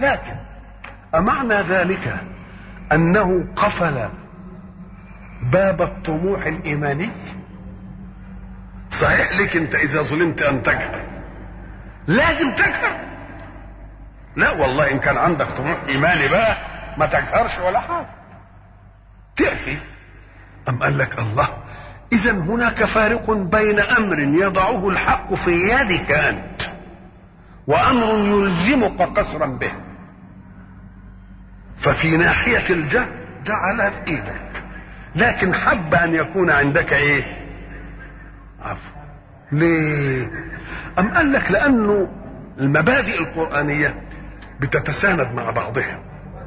لكن أمعنى ذلك أنه قفل باب الطموح الإيماني صحيح لك أنت إذا ظلمت أن تجهر لازم تجهر لا والله إن كان عندك طموح إيماني بقى ما تجهرش ولا حاجة تعفي أم قال لك الله إذا هناك فارق بين أمر يضعه الحق في يدك أنت وأمر يلزمك قصرا به ففي ناحية الجهل جعلها في إيدك لكن حب أن يكون عندك إيه عفو ليه أم قال لك لأنه المبادئ القرآنية بتتساند مع بعضها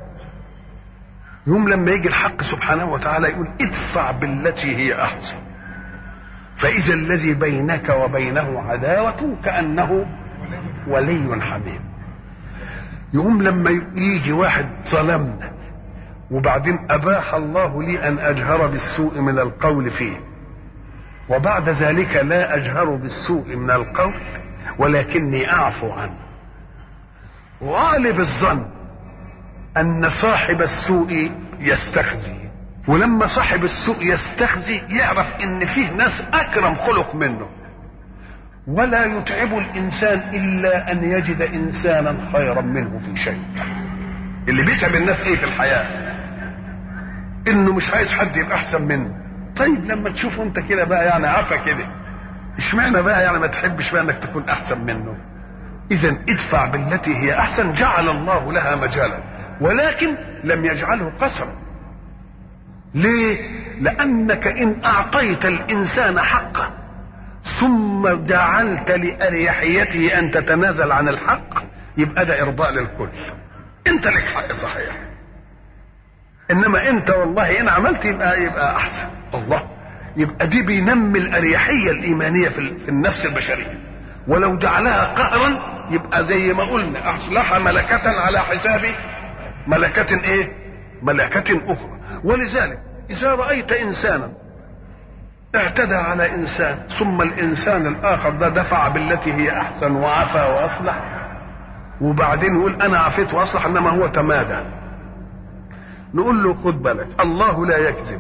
يوم لما يجي الحق سبحانه وتعالى يقول ادفع بالتي هي احسن فاذا الذي بينك وبينه عداوه كانه ولي حميم يقوم لما يجي واحد ظلمنا وبعدين اباح الله لي ان اجهر بالسوء من القول فيه وبعد ذلك لا اجهر بالسوء من القول ولكني اعفو عنه غالب الظن ان صاحب السوء يستخزي ولما صاحب السوء يستخزي يعرف ان فيه ناس اكرم خلق منه ولا يتعب الانسان الا ان يجد انسانا خيرا منه في شيء اللي بيتعب الناس ايه في الحياه انه مش عايز حد يبقى احسن منه طيب لما تشوفه انت كده بقى يعني عفا كده اشمعنى بقى يعني ما تحبش بقى انك تكون احسن منه اذا ادفع بالتي هي احسن جعل الله لها مجالا ولكن لم يجعله قسرا ليه لانك ان اعطيت الانسان حقه ثم جعلت لاريحيته ان تتنازل عن الحق يبقى ده ارضاء للكل انت لك حق صحيح انما انت والله ان عملت يبقى يبقى احسن الله يبقى دي بينمي الاريحيه الايمانيه في في النفس البشريه ولو جعلها قهرا يبقى زي ما قلنا اصلح ملكه على حساب ملكة ايه ملكة اخرى ولذلك اذا رأيت انسانا اعتدى على انسان ثم الانسان الاخر ده دفع بالتي هي احسن وعفى واصلح وبعدين يقول انا عفيت واصلح انما هو تمادى نقول له خد بالك الله لا يكذب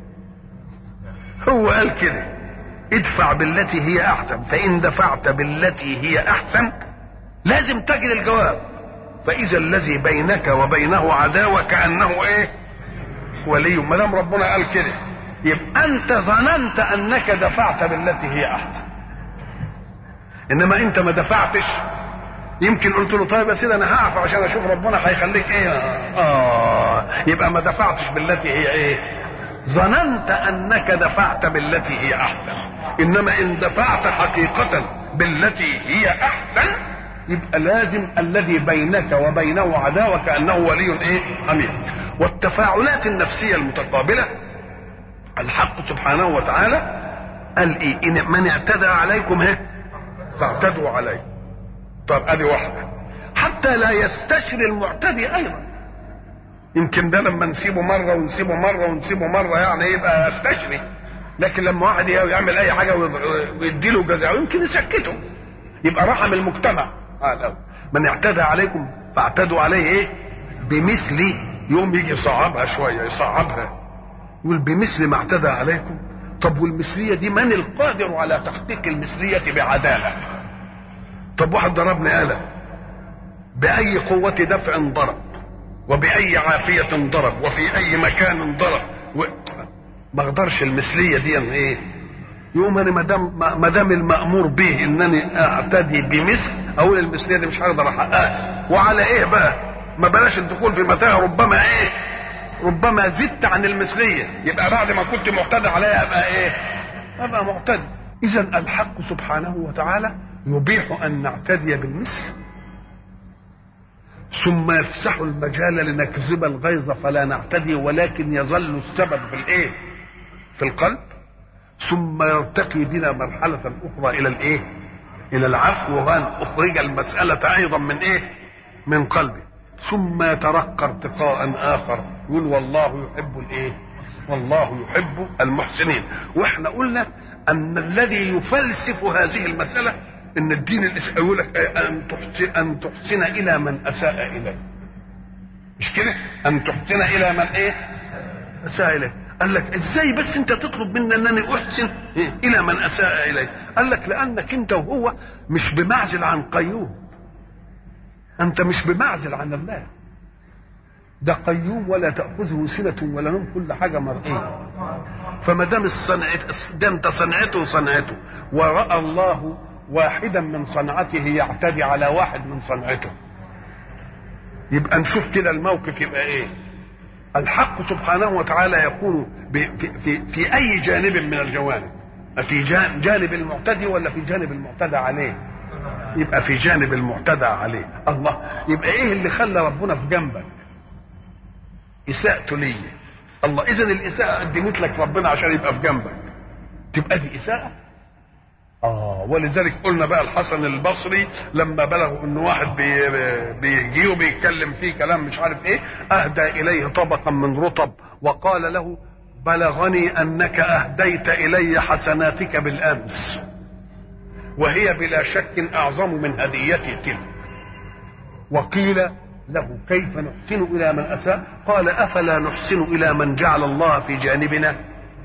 هو قال كده ادفع بالتي هي احسن فان دفعت بالتي هي احسن لازم تجد الجواب فاذا الذي بينك وبينه عداوه كانه ايه ولي ما دام ربنا قال كده يبقى انت ظننت انك دفعت بالتي هي احسن انما انت ما دفعتش يمكن قلت له طيب يا سيدي انا هعفى عشان اشوف ربنا هيخليك ايه اه يبقى ما دفعتش بالتي هي ايه ظننت انك دفعت بالتي هي احسن انما ان دفعت حقيقه بالتي هي احسن يبقى لازم الذي بينك وبينه عداوه كانه ولي ايه حميد والتفاعلات النفسيه المتقابله الحق سبحانه وتعالى قال ايه إن من اعتدى عليكم ها فاعتدوا عليه طب ادي واحده حتى لا يستشري المعتدي ايضا يمكن ده لما نسيبه مره ونسيبه مره ونسيبه مره يعني يبقى يستشري لكن لما واحد يعمل اي حاجه ويديله جزاء يمكن يسكته يبقى رحم المجتمع آه من اعتدى عليكم فاعتدوا عليه ايه بمثل يوم يجي يصعبها شويه يصعبها يقول بمثل ما اعتدى عليكم طب والمثليه دي من القادر على تحقيق المثليه بعداله طب واحد ضربني آلة بأي قوة دفع ضرب وبأي عافية ضرب وفي أي مكان ضرب و... ما اقدرش المثلية دي ايه يوم انا ما دام ما دام المامور به انني اعتدي بمثل اقول المثليه دي مش هقدر احققها وعلى ايه بقى ما بلاش الدخول في متاهه ربما ايه ربما زدت عن المثليه يبقى بعد ما كنت معتدى عليها ابقى ايه ابقى معتدي اذا الحق سبحانه وتعالى يبيح ان نعتدي بالمثل ثم يفسح المجال لنكذب الغيظ فلا نعتدي ولكن يظل السبب في الايه في القلب ثم يرتقي بنا مرحلة أخرى إلى الإيه؟ إلى العفو وأن أخرج المسألة أيضا من إيه؟ من قلبه ثم يترقى ارتقاء آخر يقول والله يحب الإيه؟ والله يحب المحسنين وإحنا قلنا أن الذي يفلسف هذه المسألة ان الدين الاسلامي يقول لك ان تحسن ان تحسن الى من اساء اليك مش كده ان تحسن الى من ايه اساء اليه قال لك ازاي بس انت تطلب مني انني احسن إيه؟ الى من اساء اليه قال لك لانك انت وهو مش بمعزل عن قيوم انت مش بمعزل عن الله ده قيوم ولا تاخذه سنه ولا نوم كل حاجه مرئيه فما دام الصنعة ده انت صنعته صنعته وراى الله واحدا من صنعته يعتدي على واحد من صنعته يبقى نشوف كده الموقف يبقى ايه الحق سبحانه وتعالى يكون في, في, في اي جانب من الجوانب في جانب المعتدي ولا في جانب المعتدى عليه يبقى في جانب المعتدى عليه الله يبقى ايه اللي خلى ربنا في جنبك اساءته ليا الله اذا الاساءه قدمت لك ربنا عشان يبقى في جنبك تبقى دي اساءه اه ولذلك قلنا بقى الحسن البصري لما بلغوا ان واحد بي بيجي وبيتكلم فيه كلام مش عارف ايه اهدى اليه طبقا من رطب وقال له بلغني انك اهديت الي حسناتك بالامس وهي بلا شك اعظم من هديتي تلك وقيل له كيف نحسن الى من اساء قال افلا نحسن الى من جعل الله في جانبنا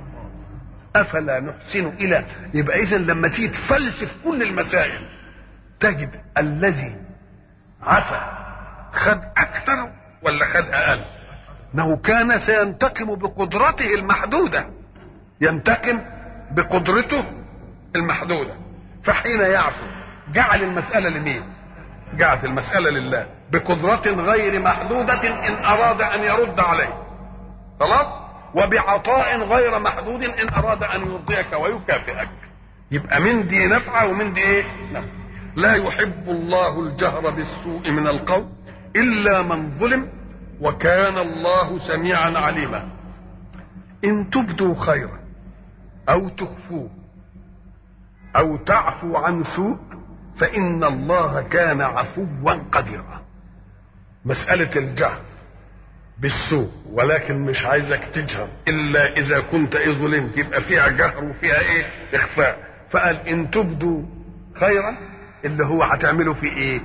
افلا نحسن الى يبقى اذا لما تيجي تفلسف كل المسائل تجد الذي عفا خد اكثر ولا خد اقل انه كان سينتقم بقدرته المحدوده ينتقم بقدرته المحدوده فحين يعفو جعل المساله لمين جعل المساله لله بقدرة غير محدودة إن أراد أن يرد عليه خلاص وبعطاء غير محدود إن أراد أن يرضيك ويكافئك يبقى من دي نفعة ومن دي إيه نفع لا يحب الله الجهر بالسوء من القول إلا من ظلم وكان الله سميعا عليما إن تبدوا خيرا أو تخفوه أو تعفو عن سوء فإن الله كان عفوا قديرا مسألة الجهر بالسوء ولكن مش عايزك تجهر إلا إذا كنت إيه ظلمت يبقى فيها جهر وفيها إيه إخفاء فقال إن تبدوا خيرا اللي هو هتعمله في إيه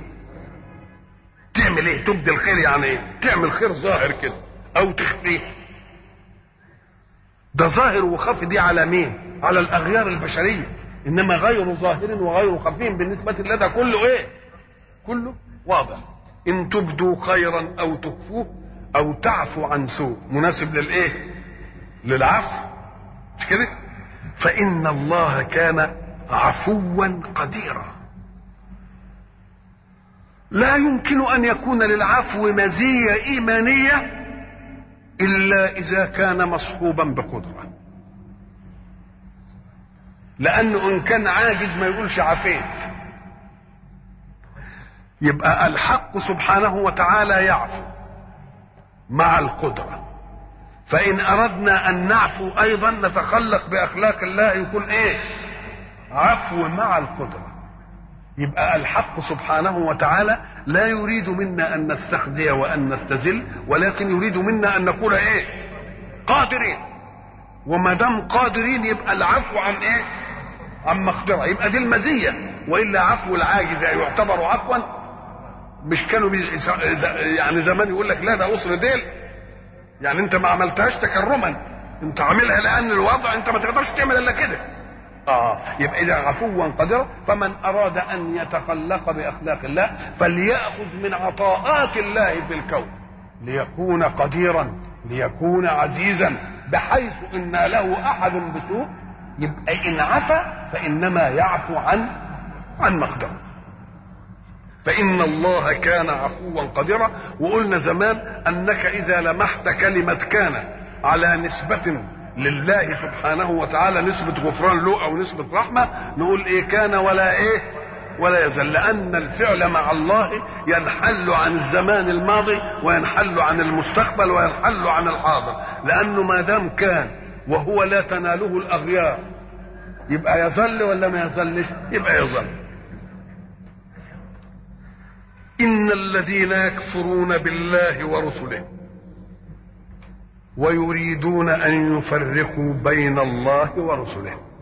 تعمل إيه تبدي الخير يعني إيه تعمل خير ظاهر كده أو تخفيه ده ظاهر وخفي دي على مين على الأغيار البشرية إنما غير ظاهر وغير خفي بالنسبة لدى كله إيه كله واضح ان تبدوا خيرا او تخفوه او تعفو عن سوء مناسب للايه للعفو مش كده فان الله كان عفوا قديرا لا يمكن ان يكون للعفو مزيه ايمانيه الا اذا كان مصحوبا بقدره لانه ان كان عاجز ما يقولش عفيت يبقى الحق سبحانه وتعالى يعفو مع القدرة فإن أردنا أن نعفو أيضا نتخلق بأخلاق الله يكون إيه عفو مع القدرة يبقى الحق سبحانه وتعالى لا يريد منا أن نستخزي وأن نستذل ولكن يريد منا أن نكون إيه قادرين وما دام قادرين يبقى العفو عن إيه عن مقدرة يبقى دي المزية وإلا عفو العاجز يعتبر عفوا مش كانوا بي... يعني زمان يقول لك لا ده اسر ديل يعني انت ما عملتهاش تكرما انت عاملها لان الوضع انت ما تقدرش تعمل الا كده اه يبقى اذا عفوا قدرا فمن اراد ان يتخلق باخلاق الله فليأخذ من عطاءات الله في الكون ليكون قديرا ليكون عزيزا بحيث ان له احد بسوء يبقى ان عفا فانما يعفو عن عن مقدره فإن الله كان عفوا قديرا وقلنا زمان أنك إذا لمحت كلمة كان على نسبة لله سبحانه وتعالى نسبة غفران له أو نسبة رحمة نقول إيه كان ولا إيه ولا يزال لأن الفعل مع الله ينحل عن الزمان الماضي وينحل عن المستقبل وينحل عن الحاضر لأنه ما دام كان وهو لا تناله الأغيار يبقى يظل ولا ما يظلش يبقى يظل ان الذين يكفرون بالله ورسله ويريدون ان يفرقوا بين الله ورسله